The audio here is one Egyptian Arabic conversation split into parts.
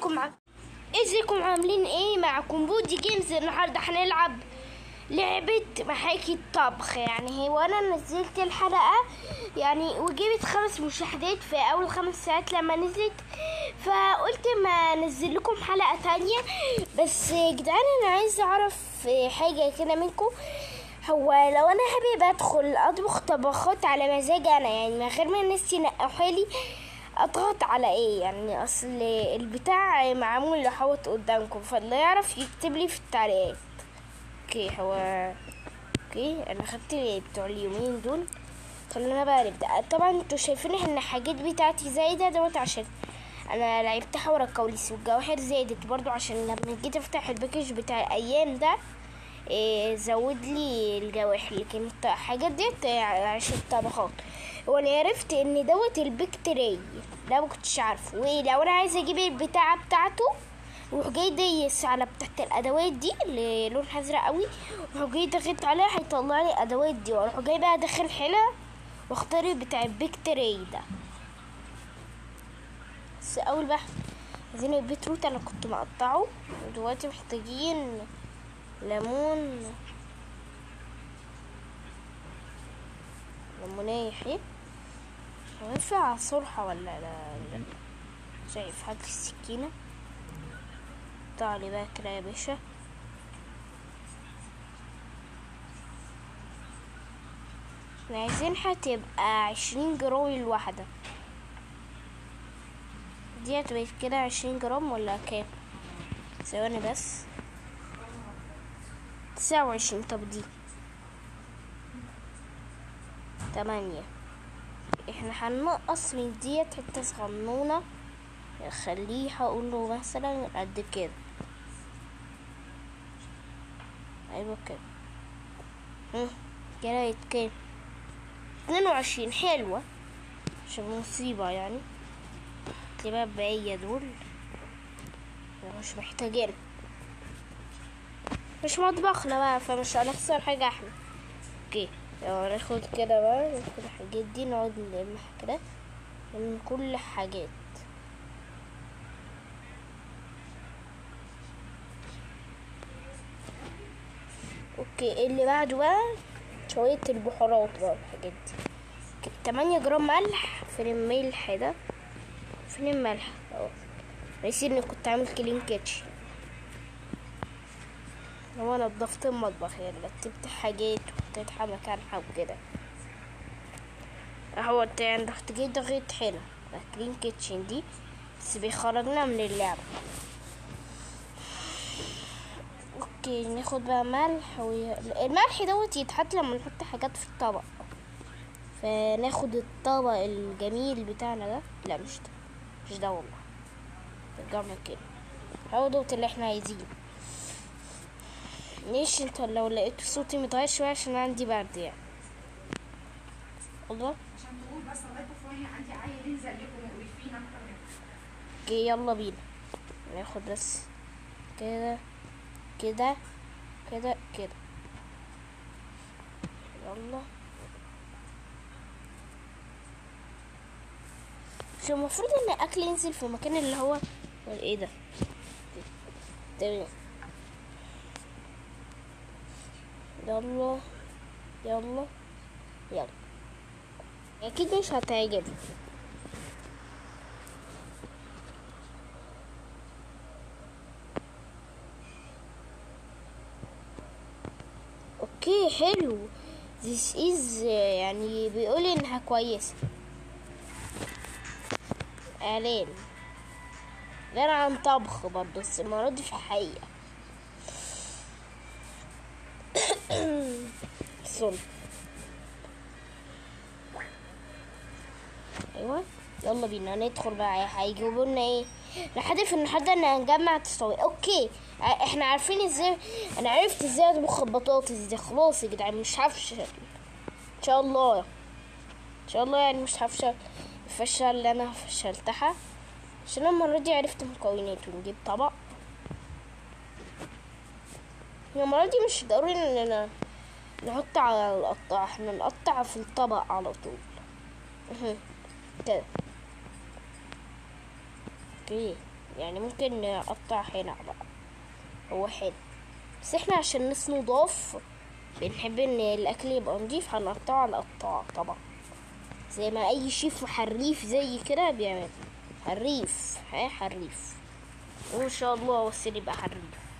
ازيكم ع... ازيكم عاملين ايه معكم بودي جيمز النهارده هنلعب لعبة محاكي الطبخ يعني هي وانا نزلت الحلقة يعني وجبت خمس مشاهدات في اول خمس ساعات لما نزلت فقلت ما انزل لكم حلقة تانية بس يا جدعان انا عايز اعرف حاجة كده منكم هو لو انا حابب ادخل اطبخ طبخات على مزاج انا يعني من غير ما الناس ينقحوا لي اضغط على ايه يعني اصل البتاع معمول لحوط قدامكم فاللي يعرف يكتب لي في التعليقات اوكي هو اوكي انا خدت بتوع اليومين دول خلونا بقى نبدا طبعا انتوا شايفين ان الحاجات بتاعتي زايده دوت عشان انا لعبتها ورا الكواليس والجواهر زادت برضو عشان لما جيت افتح الباكج بتاع الايام ده إيه زود لي الجواهر لكن الحاجات ديت عشان الطبخات وانا عرفت ان دوت البيك تري ده ما كنتش عارفه ولو انا عايزه اجيب البتاعه بتاعته وروح جاي دايس على بتاعت الادوات دي اللي لونها ازرق قوي وروح جاي ضغط عليها هيطلع لي الادوات دي واروح جاي بقى ادخل هنا واختار بتاع البيك تري ده بس اول بقى عايزين البيتروت انا كنت مقطعه ودلوقتي محتاجين ليمون ليمونية حلو ينفع اعصرها ولا لا لا شايف هات السكينة قطع لي بقى كده يا باشا احنا عايزينها تبقى عشرين جرام الواحدة دي هتبقى كده عشرين جرام ولا كام ثواني بس تسعة وعشرين طب دي تمانية احنا هننقص من ديت حتة صغنونة خليه هقول له مثلا قد كده ايوه كده هم، كده يتكام اتنين وعشرين حلوة عشان مصيبة يعني تبقى الباقية دول مش محتاجين مش مطبخنا بقى فمش هنخسر حاجة احنا اوكي يلا ناخد كده بقى ناخد الحاجات دي نقعد نلمها كده من كل حاجات اوكي اللي بعده بقى شوية البحارات بقى والحاجات دي اوكي، تمانية جرام ملح فين الملح ده فين الملح اهو نسيت اني كنت عامل كلين كيتشن هو انا نضفت المطبخ يعني رتبت حاجات وحطيتها مكانها وكده اهو يعني رحت جيت ضغيت هنا كلين كيتشن دي بس بيخرجنا من اللعبة اوكي ناخد بقى ملح و... الملح دوت يتحط لما نحط حاجات في الطبق فناخد الطبق الجميل بتاعنا ده لا مش ده مش ده والله رجعنا كده هو دوت اللي احنا عايزينه ليش انت لو لقيت صوتي متغير شوية عشان عندي برد يعني الله عشان تقول بس لغايه بكره عندي عيل زيكم مقرفين اكتر منكم اوكي يلا بينا ناخد بس كده كده كده كده يلا مش المفروض ان الاكل ينزل في المكان اللي هو ولا ايه ده تمام يلا يلا يلا اكيد مش هتعجبني اوكي حلو this is يعني بيقول انها كويسة اعلان غير عن طبخ برضه بس المرة دي في الحقيقة صن ايوه يلا بينا ندخل بقى هيجيبوا لنا ايه الهدف النهارده ان هنجمع تصاوير اوكي ع- احنا عارفين ازاي انا عرفت ازاي اطبخ البطاطس دي خلاص يا جدعان مش هفشل ان شاء الله ان شاء الله يعني مش هفشل الفشل اللي انا فشلتها عشان أنا المرة دي عرفت مكوناته نجيب طبق المرة دي مش ضروري اننا نحط على القطع احنا نقطع في الطبق على طول اهي. كده اوكي يعني ممكن نقطع هنا بقى هو حلو بس احنا عشان ناس نضاف بنحب ان الاكل يبقى نضيف هنقطعه على قطاع طبعا زي ما اي شيف حريف زي كده بيعمل حريف ها حريف وان شاء الله بس يبقى حريف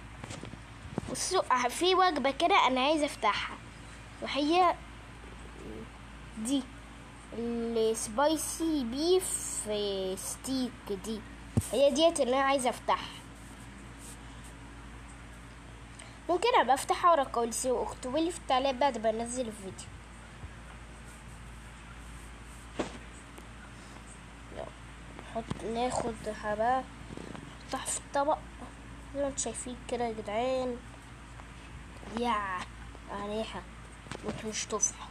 بصوا في وجبة كده انا عايزة افتحها وهي دي السبايسي بيف ستيك دي هي ديت اللي انا عايزة افتحها ممكن ابقى افتحها ورا الكواليس واكتبوا لي في التعليقات بعد ما انزل الفيديو يلا، نحط ناخد بقى نحطها في الطبق زي ما انتوا شايفين كده يا جدعان يا عليها مش تفرح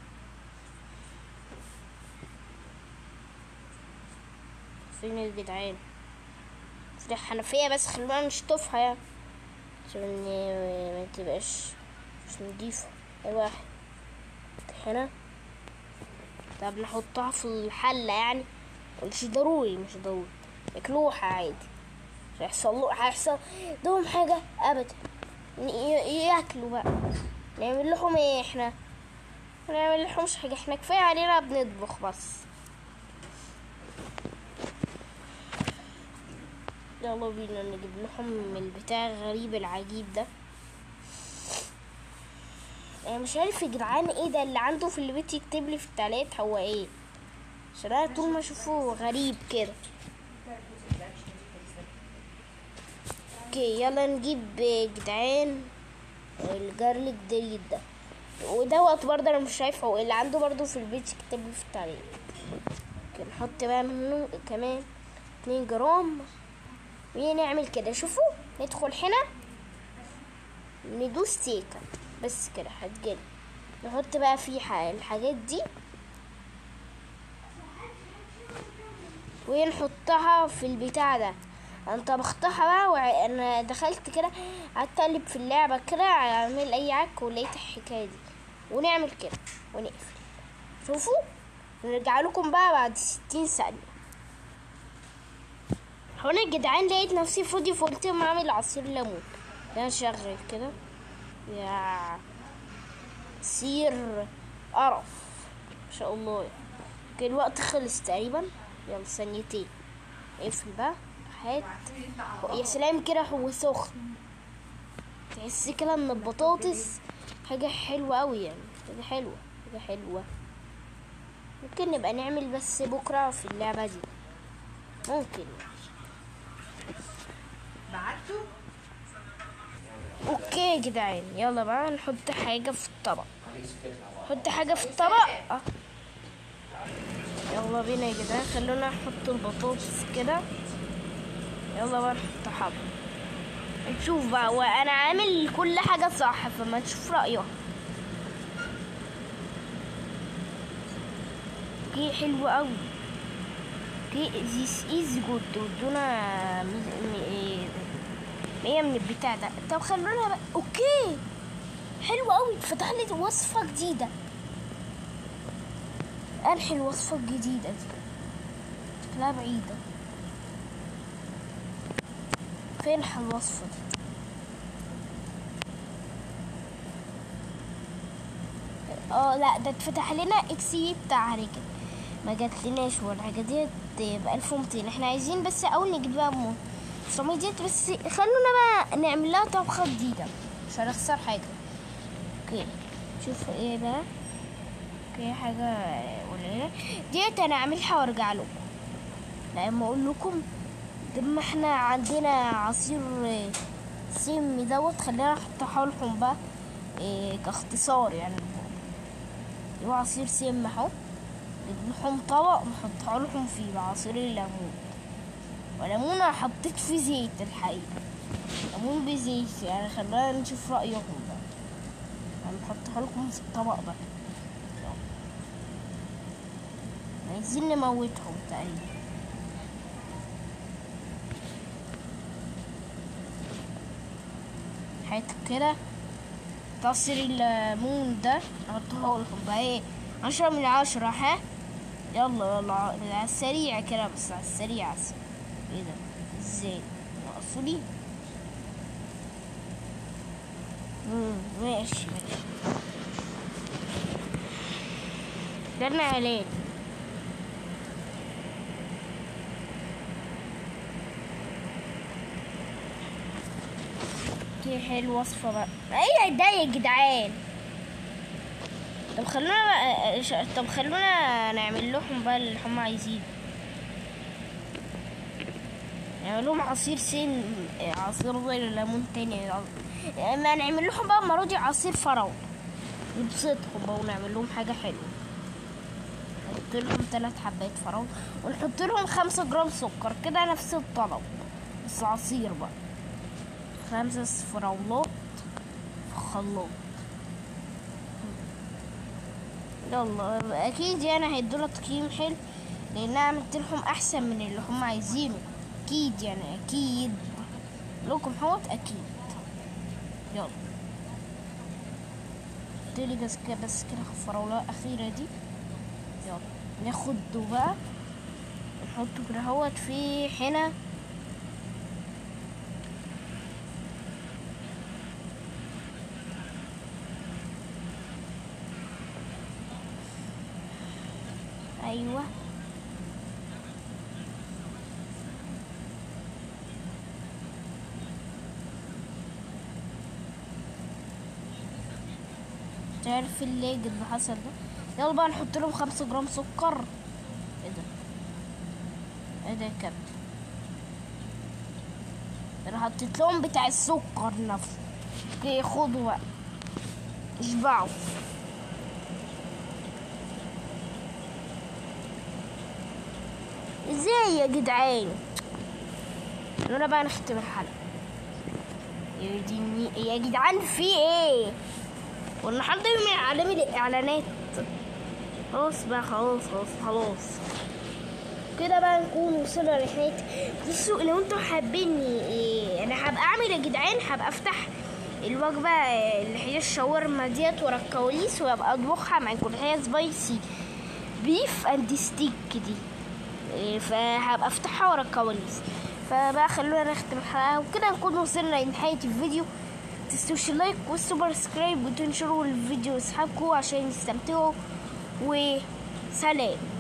فين يا جدعان في الحنفية بس خلونا نشطفها يعني عشان ما تبقاش مش نضيفة اي واحد هنا طب نحطها في الحلة يعني مش ضروري مش ضروري ياكلوها عادي مش هيحصل له هيحصل لهم حاجة أبدا ي- ياكلوا بقى نعمل لهم ايه احنا ما نعمل لهمش حاجة احنا كفاية علينا بنطبخ بس يلا بينا نجيب لهم البتاع الغريب العجيب ده انا مش عارف يا جدعان ايه ده اللي عنده في البيت يكتب لي في التعليقات هو ايه عشان انا طول ما اشوفه غريب كده اوكي يلا نجيب يا جدعان الجارليك ديت ده ودوت برضه انا مش شايفه هو اللي عنده برضه في البيت يكتب لي في التعليق اوكي نحط بقى منه كمان اتنين جرام ونعمل كده شوفوا ندخل هنا ندوس سيكا بس كده هتجيلي نحط بقى فيه ح- الحاجات دي ونحطها في البتاع ده انا طبختها بقى وانا دخلت كده قعدت اقلب في اللعبه كده اعمل اي عك ولقيت الحكايه دي ونعمل كده ونقفل شوفوا نرجع لكم بقى بعد ستين ثانيه هنا يا جدعان لقيت نفسي فاضي فقلت لهم اعمل عصير ليمون ده شغل كده يا عصير قرف ما شاء الله اوكي الوقت خلص تقريبا يلا ثانيتين اقفل بقى هات يا سلام كده هو سخن تحس كده ان البطاطس حاجة حلوة اوي يعني حاجة حلوة حاجة حلوة ممكن نبقى نعمل بس بكرة في اللعبة دي ممكن بعته اوكي يا جدعان يلا بقى نحط حاجة في الطبق نحط حاجة في الطبق آه. يلا بينا يا جدعان خلونا نحط البطاطس كده يلا بقى نحط حاجة نشوف بقى وانا عامل كل حاجة صح فما نشوف رأيها اوكي حلو قوي اوكي this is good ودونا مي- مي- مية من البتاع ده طب خلونا بقى اوكي حلو قوي فتح لي وصفة جديدة انحي الوصفة الجديدة دي شكلها بعيدة فين الوصفة دي اه لا ده اتفتح لنا اكسي بتاع رجل ما جاتلناش والحاجة دي ب 1200 احنا عايزين بس اول نجيب بقى مو 900 ديت بس خلونا بقى نعمل لها طبخة جديدة مش هنخسر حاجة اوكي شوف ايه بقى اوكي حاجة قليلة ديت انا اعملها وارجع لكم لما اقول لكم لما احنا عندنا عصير آه، سم دوت خلينا نحطها لكم بقى إيه كاختصار يعني هو عصير سم اهو نجيب لهم طبق نحطها لهم فيه بعصير الليمون وليمون انا حطيت فيه زيت الحقيقة ليمون بزيت يعني خلينا نشوف رأيهم بقى هنحطها لكم في الطبق بقى عايزين نموتهم تقريبا حياتك كده عصير الليمون ده نحطه لكم بقى ايه عشرة من عشرة ها يلا يلا على السريع كده بس على السريع على السريع. ايه ده ازاي نقصوا لي مم، ماشي ماشي ده انا اعلان اوكي حلو وصفة بقى ايه ده يا جدعان طب خلونا بقى ش- طب خلونا نعمل لهم بقى اللي هم عايزينه نعمل لهم عصير سين عصير زي الليمون تاني ما نعمل لهم بقى المرة دي عصير فراولة نبسطهم بقى ونعمل لهم حاجة حلوة نحط لهم ثلاث حبات فراولة ونحط لهم خمسة جرام سكر كده نفس الطلب بس عصير بقى خمسة فراولات في خلاط يلا اكيد يعني هيدونا تقييم حلو لان انا عملت لهم احسن من اللي هم عايزينه اكيد يعني اكيد لكم حوت اكيد يلا اديلي بس كده بس كده الفراولة الأخيرة دي يلا ناخده بقى نحطه كده هوت في حنة أيوه تعرف اللي اللي حصل ده يلا بقى نحط لهم خمسة جرام سكر ايه ده ايه ده يا كابتن انا حطيت لهم بتاع السكر نفسه اوكي خدوا بقى اشبعوا ازاي يا جدعان خلونا بقى نختم الحلقة يا ديني يا جدعان في ايه والنهارده يوم العالمي للاعلانات خلاص بقى خلاص خلاص خلاص كده بقى نكون وصلنا لنهاية بصوا لو انتوا حابين إيه انا هبقى اعمل يا جدعان هبقى افتح الوجبة اللي هي الشاورما ديت ورا الكواليس وابقى اطبخها مع يكون هي سبايسي بيف اند ستيك دي إيه فهبقى افتحها ورا الكواليس فبقى خلونا نختم الحلقة وكده نكون وصلنا لنهاية الفيديو تنسوش اللايك والسبسكرايب وتنشروا الفيديو لاصحابكم عشان يستمتعوا وسلام